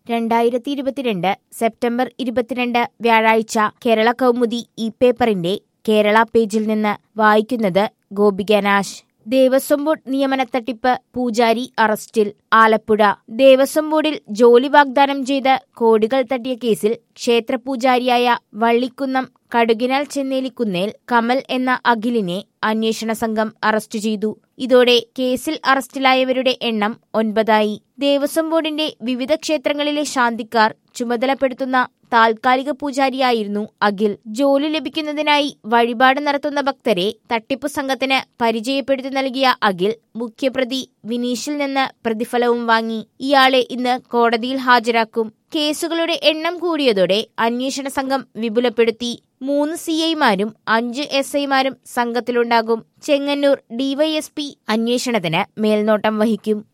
രണ്ടായിരത്തി ഇരുപത്തിരണ്ട് സെപ്റ്റംബർ ഇരുപത്തിരണ്ട് വ്യാഴാഴ്ച കേരള കൗമുദി ഈ പേപ്പറിന്റെ കേരള പേജിൽ നിന്ന് വായിക്കുന്നത് ഗോപിക നാശ് ദേവസ്വം ബോർഡ് നിയമന തട്ടിപ്പ് പൂജാരി അറസ്റ്റിൽ ആലപ്പുഴ ദേവസ്വം ബോർഡിൽ ജോലി വാഗ്ദാനം ചെയ്ത് കോടികൾ തട്ടിയ കേസിൽ ക്ഷേത്ര പൂജാരിയായ വള്ളിക്കുന്നം കടുകിനാൽ ചെന്നേലിക്കുന്നേൽ കമൽ എന്ന അഖിലിനെ അന്വേഷണ സംഘം അറസ്റ്റ് ചെയ്തു ഇതോടെ കേസിൽ അറസ്റ്റിലായവരുടെ എണ്ണം ഒൻപതായി ദേവസ്വം ബോർഡിന്റെ വിവിധ ക്ഷേത്രങ്ങളിലെ ശാന്തിക്കാർ ചുമതലപ്പെടുത്തുന്ന താൽക്കാലിക പൂജാരിയായിരുന്നു അഖിൽ ജോലി ലഭിക്കുന്നതിനായി വഴിപാട് നടത്തുന്ന ഭക്തരെ തട്ടിപ്പു സംഘത്തിന് പരിചയപ്പെടുത്തി നൽകിയ അഖിൽ മുഖ്യപ്രതി വിനീഷിൽ നിന്ന് പ്രതിഫലവും വാങ്ങി ഇയാളെ ഇന്ന് കോടതിയിൽ ഹാജരാക്കും കേസുകളുടെ എണ്ണം കൂടിയതോടെ അന്വേഷണ സംഘം വിപുലപ്പെടുത്തി മൂന്ന് സി ഐമാരും അഞ്ച് എസ് ഐമാരും സംഘത്തിലുണ്ടാകും ചെങ്ങന്നൂർ ഡിവൈഎസ്പി അന്വേഷണത്തിന് മേൽനോട്ടം വഹിക്കും